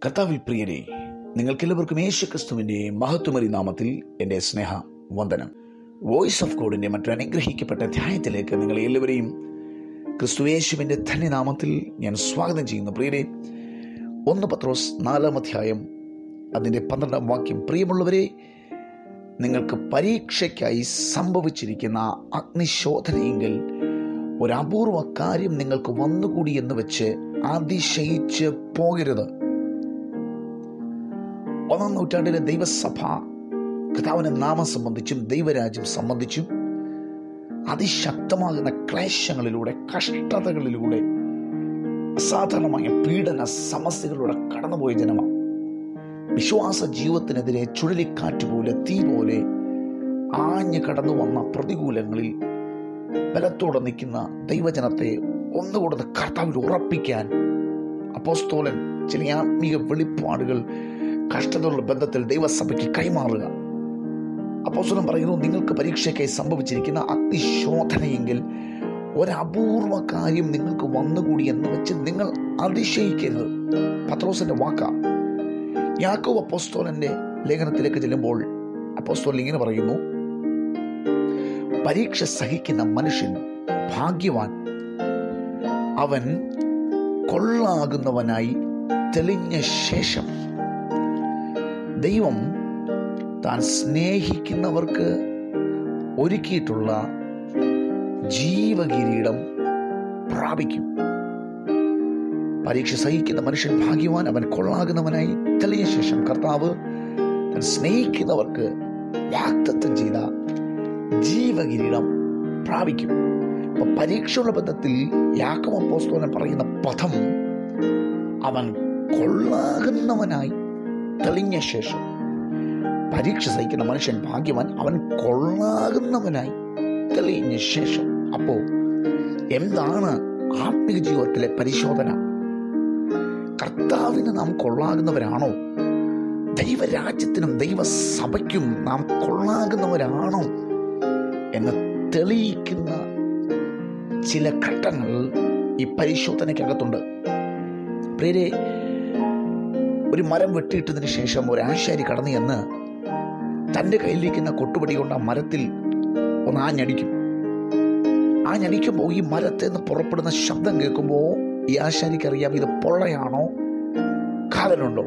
കർത്താവിൽ പ്രിയരെ നിങ്ങൾക്കെല്ലാവർക്കും യേശു ക്രിസ്തുവിന്റെ മഹത്വമറി നാമത്തിൽ എൻ്റെ സ്നേഹ വന്ദനം വോയിസ് ഓഫ് ഗോഡിന്റെ മറ്റൊരു അനുഗ്രഹിക്കപ്പെട്ട അധ്യായത്തിലേക്ക് നിങ്ങളെ എല്ലാവരെയും ക്രിസ്തുയേശുവിന്റെ ധന്യനാമത്തിൽ ഞാൻ സ്വാഗതം ചെയ്യുന്നു പ്രിയരെ ഒന്ന് പത്രോസ് നാലാം അധ്യായം അതിൻ്റെ പന്ത്രണ്ടാം വാക്യം പ്രിയമുള്ളവരെ നിങ്ങൾക്ക് പരീക്ഷയ്ക്കായി സംഭവിച്ചിരിക്കുന്ന അഗ്നിശോധനയെങ്കിൽ ഒരു അപൂർവ കാര്യം നിങ്ങൾക്ക് വന്നുകൂടി എന്ന് വെച്ച് അതിശയിച്ച് പോകരുത് ഒന്നാം നൂറ്റാണ്ടിലെ ദൈവസഭ കർത്താവിന്റെ നാമം സംബന്ധിച്ചും ദൈവരാജ്യം സംബന്ധിച്ചും അതിശക്തമാകുന്ന ക്ലേശങ്ങളിലൂടെ കഷ്ടതകളിലൂടെ അസാധാരണമായ പീഡന സമസ്യകളിലൂടെ കടന്നുപോയ ജനമാണ് വിശ്വാസ ജീവിതത്തിനെതിരെ ചുഴലിക്കാറ്റ് പോലെ തീ പോലെ ആഞ്ഞു കടന്നു വന്ന പ്രതികൂലങ്ങളിൽ ബലത്തോടെ നിൽക്കുന്ന ദൈവജനത്തെ ഒന്നുകൂടെ കർത്താവിൽ ഉറപ്പിക്കാൻ അപ്പോസ്തോലൻ ചില ആത്മീയ വെളിപ്പാടുകൾ കഷ്ടതയുള്ള ബന്ധത്തിൽ ദൈവസഭയ്ക്ക് കൈമാറുക അപ്പോസ്തലൻ പറയുന്നു നിങ്ങൾക്ക് പരീക്ഷയ്ക്കായി സംഭവിച്ചിരിക്കുന്ന അഗ്നിശോധനയെങ്കിൽ ഒരപൂർവ കാര്യം നിങ്ങൾക്ക് വന്നുകൂടി എന്ന് വെച്ച് നിങ്ങൾ അതിശയിക്കരുത് പത്രോസിന്റെ വാക്ക യാക്കോവ് അപ്പോസ്തോലന്റെ ലേഖനത്തിലേക്ക് ചെല്ലുമ്പോൾ അപ്പോസ്തോലൻ ഇങ്ങനെ പറയുന്നു പരീക്ഷ സഹിക്കുന്ന മനുഷ്യൻ ഭാഗ്യവാൻ അവൻ കൊള്ളാകുന്നവനായി തെളിഞ്ഞ ശേഷം ദൈവം താൻ സ്നേഹിക്കുന്നവർക്ക് ഒരുക്കിയിട്ടുള്ള ജീവകിരീടം പ്രാപിക്കും പരീക്ഷ സഹിക്കുന്ന മനുഷ്യൻ ഭാഗ്യവാൻ അവൻ കൊള്ളാകുന്നവനായി തെളിഞ്ഞ ശേഷം കർത്താവ് താൻ സ്നേഹിക്കുന്നവർക്ക് വാക്തത്വം ചെയ്ത ജീവകിരീടം പ്രാപിക്കും അപ്പൊ പരീക്ഷയുള്ള ബന്ധത്തിൽ യാക്കോബ് അപ്പോസ്തലൻ പറയുന്ന പദം അവൻ കൊള്ളാകുന്നവനായി തെളിഞ്ഞ ശേഷം പരീക്ഷ സഹിക്കുന്ന മനുഷ്യൻ ഭാഗ്യവാൻ അവൻ കൊള്ളാകുന്നവനായി തെളിഞ്ഞ ശേഷം അപ്പോ എന്താണ് ആത്മിക ജീവിതത്തിലെ പരിശോധന കർത്താവിന് നാം കൊള്ളാകുന്നവരാണോ ദൈവരാജ്യത്തിനും ദൈവസഭയ്ക്കും നാം കൊള്ളാകുന്നവരാണോ എന്ന് തെളിയിക്കുന്ന ചില ഘട്ടങ്ങൾ ഈ പരിശോധനയ്ക്കകത്തുണ്ട് പ്രിയരെ ഒരു മരം വെട്ടിയിട്ടതിന് ശേഷം ഒരു ആശാരി കടന്നു എന്ന് തൻ്റെ കയ്യിലിരിക്കുന്ന കൊട്ടുപടി കൊണ്ട് ആ മരത്തിൽ ഒന്ന് ആഞ്ഞടിക്കും ആഞ്ഞടിക്കുമ്പോൾ ഈ മരത്തിൽ നിന്ന് പുറപ്പെടുന്ന ശബ്ദം കേൾക്കുമ്പോൾ ഈ ആശാരിക്ക് അറിയാം ഇത് പൊള്ളയാണോ കാതലുണ്ടോ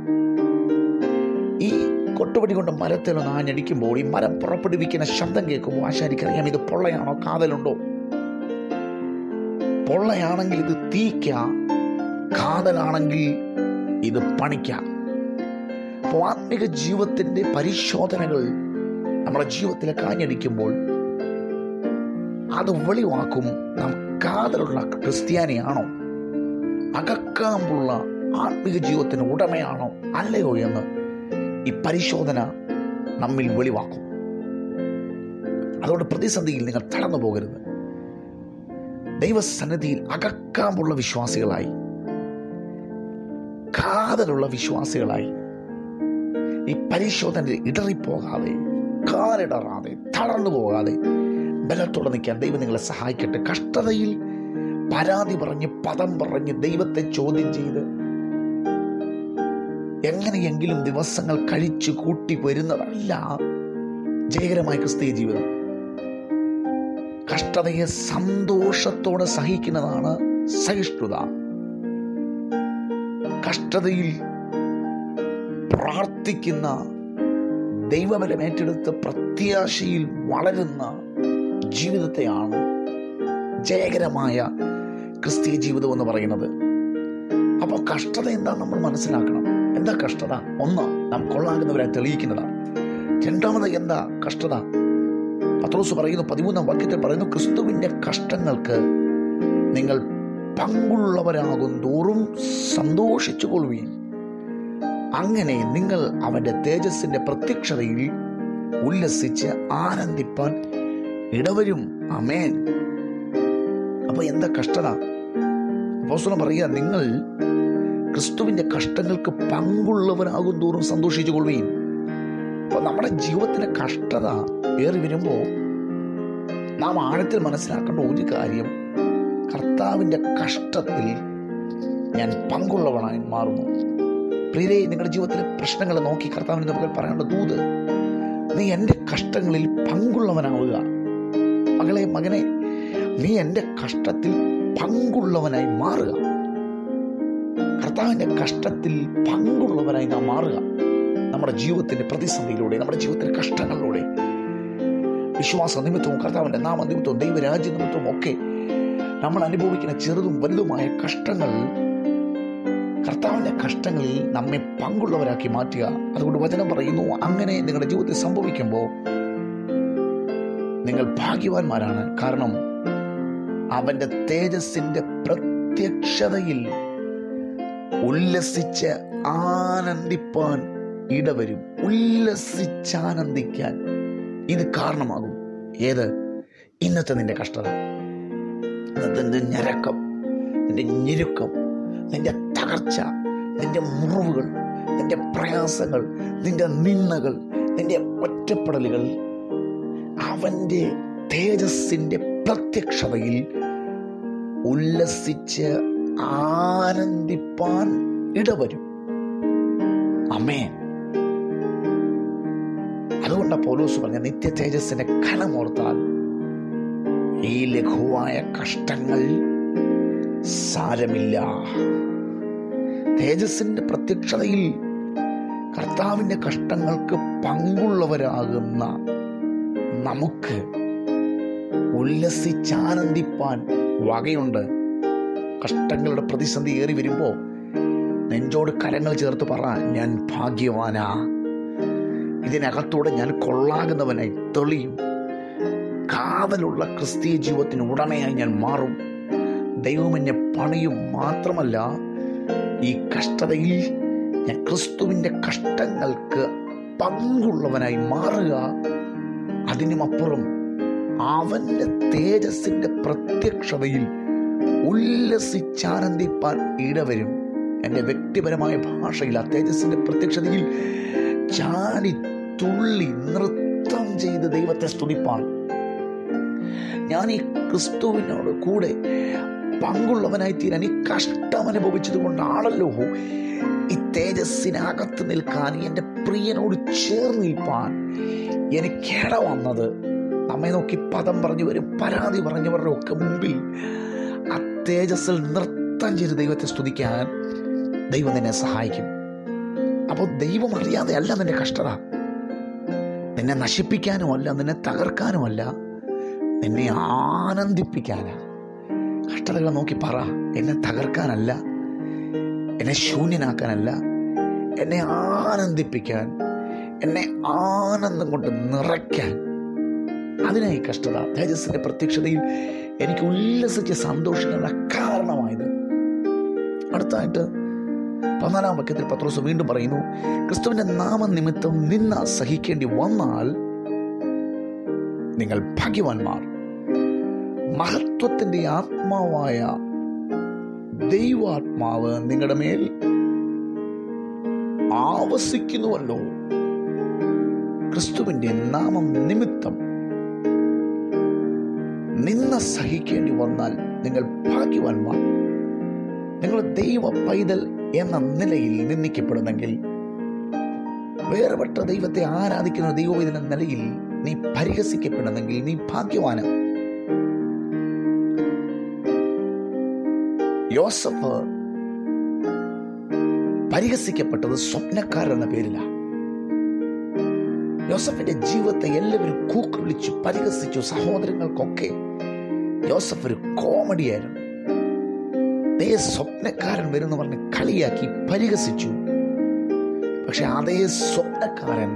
ഈ കൊട്ടുപടി കൊണ്ട് മരത്തിൽ ഒന്ന് ആഞ്ഞടിക്കുമ്പോൾ ഈ മരം പുറപ്പെടുവിക്കുന്ന ശബ്ദം കേൾക്കുമ്പോൾ ആശാരിക്ക് അറിയാം ഇത് പൊള്ളയാണോ കാതലുണ്ടോ പൊള്ളയാണെങ്കിൽ ഇത് തീക്ക കാതലാണെങ്കിൽ ഇത് പണിക്ക അപ്പോൾ ആത്മിക ജീവിതത്തിന്റെ പരിശോധനകൾ നമ്മുടെ ജീവിതത്തിൽ കാഞ്ഞടിക്കുമ്പോൾ അത് വെളിവാക്കും നാം കാതലുള്ള ക്രിസ്ത്യാനിയാണോ അകക്കാമ്പുള്ള ആത്മിക ജീവിതത്തിന് ഉടമയാണോ അല്ലയോ എന്ന് ഈ പരിശോധന നമ്മിൽ വെളിവാക്കും അതുകൊണ്ട് പ്രതിസന്ധിയിൽ നിങ്ങൾ തളർന്നു പോകരുത് ദൈവസന്നിധിയിൽ അകക്കാമ്പുള്ള വിശ്വാസികളായി കാതലുള്ള വിശ്വാസികളായി ഈ പരിശോധന ഇടറിപ്പോകാതെ കാലിടറാതെ തളർന്നു പോകാതെ ബലത്തോടെ നിൽക്കാൻ ദൈവം നിങ്ങളെ സഹായിക്കട്ടെ കഷ്ടതയിൽ പരാതി പറഞ്ഞ് പദം പറഞ്ഞ് ദൈവത്തെ ചോദ്യം ചെയ്ത് എങ്ങനെയെങ്കിലും ദിവസങ്ങൾ കഴിച്ചു കൂട്ടി വരുന്നതല്ല ജയകരമായ ക്രിസ്തീയ ജീവിതം കഷ്ടതയെ സന്തോഷത്തോടെ സഹിക്കുന്നതാണ് സഹിഷ്ണുത കഷ്ടതയിൽ പ്രാർത്ഥിക്കുന്ന ദൈവബലം ഏറ്റെടുത്ത് പ്രത്യാശയിൽ വളരുന്ന ജീവിതത്തെയാണ് ജയകരമായ ക്രിസ്തീയ ജീവിതം എന്ന് പറയുന്നത് അപ്പോൾ കഷ്ടത എന്താ നമ്മൾ മനസ്സിലാക്കണം എന്താ കഷ്ടത ഒന്ന് നാം കൊള്ളാകുന്നവരെ തെളിയിക്കുന്നതാണ് രണ്ടാമത് എന്താ കഷ്ടത പത്രോസ് പറയുന്നു പതിമൂന്നാം വാക്യത്തിൽ പറയുന്നു ക്രിസ്തുവിന്റെ കഷ്ടങ്ങൾക്ക് നിങ്ങൾ പങ്കുള്ളവരാകും തോറും സന്തോഷിച്ചു കൊള്ളുകയും അങ്ങനെ നിങ്ങൾ അവന്റെ തേജസ്സിന്റെ പ്രത്യക്ഷതയിൽ ഉല്ലസിച്ച് ആനന്ദിപ്പാൻ ഇടവരും അമേൻ അപ്പൊ എന്താ കഷ്ടത അപ്പോസ്തലൻ പറയുക നിങ്ങൾ ക്രിസ്തുവിന്റെ കഷ്ടങ്ങൾക്ക് പങ്കുള്ളവരാകും തോറും സന്തോഷിച്ചു കൊള്ളുകയും അപ്പൊ നമ്മുടെ ജീവിതത്തിലെ കഷ്ടത ഏറി വരുമ്പോൾ നാം ആഴത്തിൽ മനസ്സിലാക്കേണ്ട ഒരു കാര്യം കർത്താവിൻ്റെ കഷ്ടത്തിൽ ഞാൻ പങ്കുള്ളവനായി മാറുന്നു പ്രിയരെ നിങ്ങളുടെ ജീവിതത്തിലെ പ്രശ്നങ്ങൾ നോക്കി കർത്താവിന് നമുക്ക് പറയാനുള്ള ദൂത് നീ എൻ്റെ കഷ്ടങ്ങളിൽ പങ്കുള്ളവനാവുക മകളെ മകനെ നീ എൻ്റെ കഷ്ടത്തിൽ പങ്കുള്ളവനായി മാറുക കർത്താവിൻ്റെ കഷ്ടത്തിൽ പങ്കുള്ളവനായി നാം മാറുക നമ്മുടെ ജീവിതത്തിന്റെ പ്രതിസന്ധിയിലൂടെ നമ്മുടെ ജീവിതത്തിലെ കഷ്ടങ്ങളിലൂടെ വിശ്വാസ നിമിത്തവും കർത്താവിന്റെ നാമ നിമിത്തവും ദൈവരാജ്യ നിമിത്തവും ഒക്കെ നമ്മൾ അനുഭവിക്കുന്ന ചെറുതും വലുതുമായ കഷ്ടങ്ങൾ കർത്താവിന്റെ കഷ്ടങ്ങളിൽ നമ്മെ പങ്കുള്ളവരാക്കി മാറ്റുക അതുകൊണ്ട് വചനം പറയുന്നു അങ്ങനെ നിങ്ങളുടെ ജീവിതത്തിൽ സംഭവിക്കുമ്പോൾ നിങ്ങൾ ഭാഗ്യവാന്മാരാണ് കാരണം അവന്റെ തേജസ്സിന്റെ പ്രത്യക്ഷതയിൽ ഉല്ലസിച്ച് ആനന്ദിപ്പാൻ ഇടവരും ഉല്ലസിച്ചാനന്ദിക്കാൻ ഇത് കാരണമാകും ഏത് ഇന്നത്തെ നിന്റെ കഷ്ടത ഇന്നത്തെ നിന്റെ ഞരക്കം നിന്റെ ഞെരുക്കം നിന്റെ തകർച്ച നിന്റെ മുറിവുകൾ നിന്റെ പ്രയാസങ്ങൾ നിന്റെ നിന്നകൾ നിന്റെ ഒറ്റപ്പെടലുകൾ അവന്റെ തേജസ്സിന്റെ പ്രത്യക്ഷതയിൽ ഉല്ലസിച്ച് ആനന്ദിപ്പാൻ ഇടവരും അമേൻ അതുകൊണ്ടാണ് പൗലോസ് പറഞ്ഞ നിത്യ തേജസ്സിന്റെ കനമോർത്താൽ ഈ ലഘുവായ കഷ്ടങ്ങൾ സാരമില്ല തേജസ്സിന്റെ പ്രത്യക്ഷതയിൽ കർത്താവിന്റെ കഷ്ടങ്ങൾക്ക് പങ്കുള്ളവരാകുന്ന നമുക്ക് ഉല്ലസിച്ചാനന്ദിപ്പാൻ വകയുണ്ട് കഷ്ടങ്ങളുടെ പ്രതിസന്ധി ഏറി വരുമ്പോ നെഞ്ചോട് കരങ്ങൾ ചേർത്ത് പറ ഞാൻ ഭാഗ്യവാനാ ഇതിനകത്തൂടെ ഞാൻ കൊള്ളാകുന്നവനായി തെളിയും കാതലുള്ള ക്രിസ്തീയ ജീവിതത്തിന് ഉടമയായി ഞാൻ മാറും ദൈവം എന്നെ പണിയും മാത്രമല്ല ഈ കഷ്ടതയിൽ ഞാൻ ക്രിസ്തുവിൻ്റെ കഷ്ടങ്ങൾക്ക് പങ്കുള്ളവനായി മാറുക അതിനുമപ്പുറം അവന്റെ തേജസ്സിന്റെ പ്രത്യക്ഷതയിൽ ഉല്ലസിച്ചാനന്ദിപ്പാൻ ഇടവരും എൻ്റെ വ്യക്തിപരമായ ഭാഷയിൽ ആ തേജസ്സിന്റെ പ്രത്യക്ഷതയിൽ ചാടി തുള്ളി നൃത്തം ചെയ്ത് ദൈവത്തെ സ്തുതിപ്പാൻ ഞാൻ ഈ ക്രിസ്തുവിനോട് കൂടെ പങ്കുള്ളവനായി തീരാൻ ഈ കഷ്ടം അനുഭവിച്ചത് കൊണ്ടാണല്ലോ ഈ തേജസ്സിനകത്ത് നിൽക്കാൻ എൻ്റെ പ്രിയനോട് ചേർന്ന് നിൽപ്പാൻ എനിക്കിട വന്നത് നമ്മെ നോക്കി പദം പറഞ്ഞു വരും പരാതി പറഞ്ഞവരുടെ ഒക്കെ മുമ്പിൽ ആ തേജസ്സിൽ നൃത്തം ചെയ്ത് ദൈവത്തെ സ്തുതിക്കാൻ ദൈവം നിന്നെ സഹായിക്കും അപ്പോൾ ദൈവം അറിയാതെ അല്ല നിന്റെ കഷ്ടത നിന്നെ നശിപ്പിക്കാനുമല്ല നിന്നെ തകർക്കാനുമല്ല നിന്നെ ആനന്ദിപ്പിക്കാനാ കഷ്ടതകൾ നോക്കി പറ എന്നെ തകർക്കാനല്ല എന്നെ ശൂന്യനാക്കാനല്ല എന്നെ ആനന്ദിപ്പിക്കാൻ എന്നെ ആനന്ദം കൊണ്ട് നിറയ്ക്കാൻ അതിനായി കഷ്ടത തേജസ്സിന്റെ പ്രത്യക്ഷതയിൽ എനിക്ക് ഉല്ലസിച്ച് സന്തോഷിക്കാനുള്ള കാരണമായത് അടുത്തായിട്ട് പതിനാലാം വാക്യത്തിൽ പത്രോസ് വീണ്ടും പറയുന്നു ക്രിസ്തുവിന്റെ നാമനിമിത്തം നിന്ന സഹിക്കേണ്ടി വന്നാൽ നിങ്ങൾ ഭാഗ്യവാന്മാർ മഹത്വത്തിന്റെ ആത്മാവായ ദൈവാത്മാവ് നിങ്ങളുടെ മേൽ ആവസിക്കുന്നുവല്ലോ ക്രിസ്തുവിന്റെ നാമം നിമിത്തം നിന്ന സഹിക്കേണ്ടി വന്നാൽ നിങ്ങൾ ഭാഗ്യവാന്മാർ നിങ്ങൾ ദൈവ പൈതൽ എന്ന നിലയിൽ നിന്ദിക്കപ്പെടുന്നെങ്കിൽ വേർപെട്ട ദൈവത്തെ ആരാധിക്കുന്ന ദൈവപൈതൽ എന്ന നിലയിൽ നീ പരിഹസിക്കപ്പെടുന്നെങ്കിൽ നീ ഭാഗ്യവാന് യോസഫ് പരിഹസിക്കപ്പെട്ടത് സ്വപ്നക്കാരൻ എന്ന പേരിലാണ് യോസഫിന്റെ ജീവിതത്തെ എല്ലാവരും കൂക്ക് വിളിച്ചു പരിഹസിച്ചു സഹോദരങ്ങൾക്കൊക്കെ യോസഫ് ഒരു കോമഡിയായിരുന്നു അതേ സ്വപ്നക്കാരൻ വരുന്ന പറഞ്ഞ് കളിയാക്കി പരിഹസിച്ചു പക്ഷെ അതേ സ്വപ്നക്കാരൻ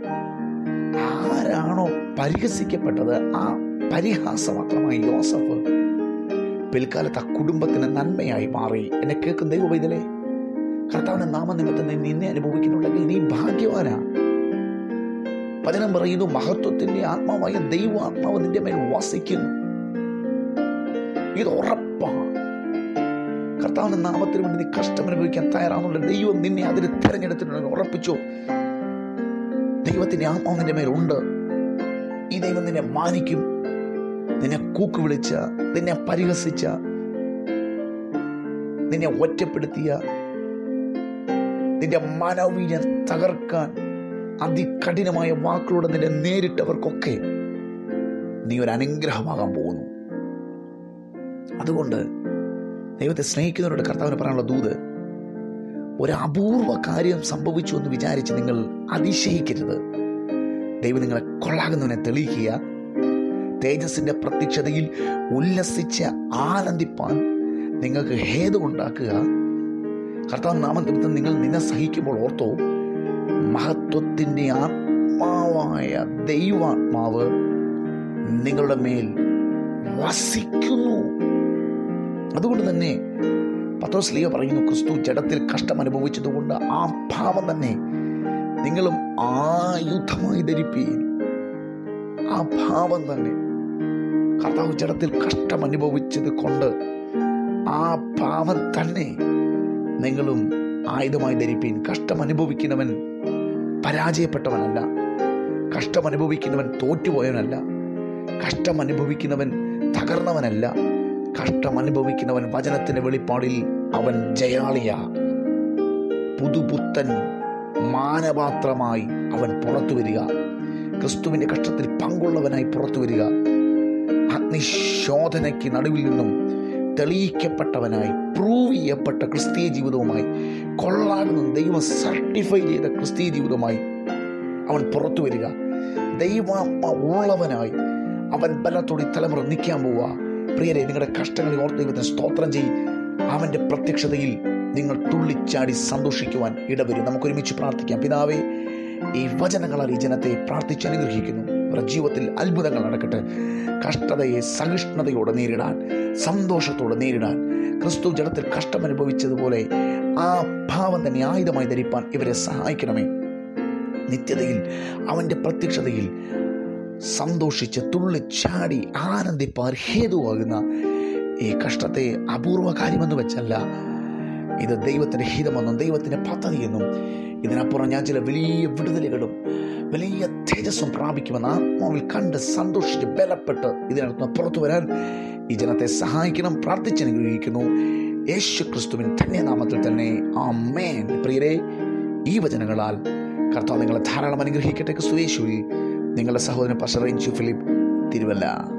ആരാണോ പരിഹസിക്കപ്പെട്ടത് ആ പരിഹാസമാത്രമായി യോസഫ് പിൽക്കാലത്ത് ആ കുടുംബത്തിന് നന്മയായി മാറി എന്നെ കേൾക്കുന്ന ദൈവവൈതലേ കർത്താവിന്റെ നാമനിമിത്തം നീ നിന്നെ അനുഭവിക്കുന്നുണ്ടെങ്കിൽ നീ ഭാഗ്യവാനാ വചനം പറയുന്നു മഹത്വത്തിന്റെ ആത്മാവായ ദൈവാത്മാവ് നിന്റെ മേൽ വസിക്കുന്നു ഇത് ഉറപ്പാണ് കർത്താവിന്റെ നാമത്തിന് വേണ്ടി നീ കഷ്ടം അനുഭവിക്കാൻ തയ്യാറാണെന്നുള്ള ദൈവം നിന്നെ അതിന് തിരഞ്ഞെടുത്തിട്ടുണ്ടെന്ന് ഉറപ്പിച്ചു ദൈവത്തിന്റെ ആത്മാവ് നിന്റെ മേലുണ്ട് ഈ ദൈവം നിന്നെ മാനിക്കും നിന്നെ കൂക്ക് വിളിച്ച നിന്നെ പരിഹസിച്ച നിന്നെ ഒറ്റപ്പെടുത്തിയ നിന്റെ മനോവീര്യം തകർക്കാൻ അതികഠിനമായ വാക്കുകളുടെ നിന്നെ നേരിട്ടവർക്കൊക്കെ നീ ഒരു അനുഗ്രഹമാകാൻ പോകുന്നു അതുകൊണ്ട് ദൈവത്തെ സ്നേഹിക്കുന്നവരുടെ കർത്താവിന് പറയാനുള്ള ദൂത് ഒരു അപൂർവ കാര്യം സംഭവിച്ചു എന്ന് വിചാരിച്ച് നിങ്ങൾ അതിശയിക്കരുത് ദൈവം നിങ്ങളെ കൊള്ളാകുന്നവനെ തെളിയിക്കുക തേജസ്സിന്റെ പ്രത്യക്ഷതയിൽ ഉല്ലസിച്ച് ആനന്ദിപ്പാൻ നിങ്ങൾക്ക് ഹേതു ഉണ്ടാക്കുക കർത്താവ് നാമനിമിത്തം നിങ്ങൾ നിന്നെ സഹിക്കുമ്പോൾ ഓർത്തോ മഹത്വത്തിന്റെ ആത്മാവായ ദൈവാത്മാവ് നിങ്ങളുടെ മേൽ വസിക്കുന്നു അതുകൊണ്ട് തന്നെ പത്രോസ്ലിയ പറയുന്നു ക്രിസ്തു ജഡത്തിൽ കഷ്ടം അനുഭവിച്ചതുകൊണ്ട് ആ ഭാവം തന്നെ നിങ്ങളും ആയുധമായി ധരിപ്പീൻ ആ ഭാവം തന്നെ കർത്താവ് ജഡത്തിൽ കഷ്ടം അനുഭവിച്ചത് കൊണ്ട് ആ ഭാവം തന്നെ നിങ്ങളും ആയുധമായി ധരിപ്പീൻ കഷ്ടം അനുഭവിക്കുന്നവൻ പരാജയപ്പെട്ടവനല്ല കഷ്ടം അനുഭവിക്കുന്നവൻ തോറ്റുപോയവനല്ല കഷ്ടം അനുഭവിക്കുന്നവൻ തകർന്നവനല്ല കഷ്ടം അനുഭവിക്കുന്നവൻ വചനത്തിന്റെ വെളിപ്പാടിൽ അവൻ ജയാളിയാ പുതുപുത്തൻ മാനപാത്രമായി അവൻ പുറത്തു വരിക ക്രിസ്തുവിന്റെ കഷ്ടത്തിൽ പങ്കുള്ളവനായി പുറത്തു വരിക അഗ്നിശോധനയ്ക്ക് നടുവിൽ നിന്നും തെളിയിക്കപ്പെട്ടവനായി പ്രൂവ് ചെയ്യപ്പെട്ട ക്രിസ്തീയ ജീവിതവുമായി കൊള്ളാകുന്ന ദൈവം സർട്ടിഫൈ ചെയ്ത ക്രിസ്തീയ ജീവിതവുമായി അവൻ പുറത്തു വരിക ദൈവാത്മ ഉള്ളവനായി അവൻ ബലത്തോടെ തലമുറ നിൽക്കാൻ പോവുക പ്രിയരെ നിങ്ങളുടെ കഷ്ടങ്ങളിൽ ഓർത്ത് ദൈവത്തിന് സ്തോത്രം ചെയ്യും അവന്റെ പ്രത്യക്ഷതയിൽ നിങ്ങൾ തുള്ളിച്ചാടി സന്തോഷിക്കുവാൻ ഇടവരും നമുക്ക് ഒരുമിച്ച് പ്രാർത്ഥിക്കാം പിതാവേ ഈ വചനങ്ങളാൽ ഈ ജനത്തെ പ്രാർത്ഥിച്ച് അനുഗ്രഹിക്കുന്നു അവരുടെ ജീവിതത്തിൽ അത്ഭുതങ്ങൾ നടക്കട്ടെ കഷ്ടതയെ സഹിഷ്ണുതയോടെ നേരിടാൻ സന്തോഷത്തോടെ നേരിടാൻ ക്രിസ്തു ജലത്തിൽ കഷ്ടം അനുഭവിച്ചതുപോലെ ആ ഭാവം തന്നെ ആയുധമായി ധരിപ്പാൻ ഇവരെ സഹായിക്കണമേ നിത്യതയിൽ അവന്റെ പ്രത്യക്ഷതയിൽ സന്തോഷിച്ച് തുള്ളിച്ചാടി ആനന്ദിപ്പാൻ ഹേതുവാകുന്ന ഈ കഷ്ടത്തെ അപൂർവ കാര്യമെന്ന് വെച്ചല്ല ഇത് ദൈവത്തിന്റെ ഹിതമെന്നും ദൈവത്തിന്റെ പദ്ധതിയെന്നും ഇതിനപ്പുറം ഞാൻ ചില വലിയ വിടുതലുകളും വലിയ തേജസ്സും പ്രാപിക്കുമെന്ന് ആത്മാവിൽ കണ്ട് സന്തോഷിച്ച് ബലപ്പെട്ട് ഇതിനകത്ത് പുറത്തു വരാൻ ഈ ജനത്തെ സഹായിക്കണം പ്രാർത്ഥിച്ചനുഗ്രഹിക്കുന്നു യേശു ക്രിസ്തുവിൻ തന്നെ നാമത്തിൽ തന്നെ ആ മേൻ പ്രിയരെ ഈ വചനങ്ങളാൽ കർത്താവ് നിങ്ങളെ ധാരാളം അനുഗ്രഹിക്കട്ടെ സുയേശുവിൽ നിങ്ങളുടെ സഹോദരൻ പഷറേഞ്ചു ഫിലിപ്പ് തിരുവല്ല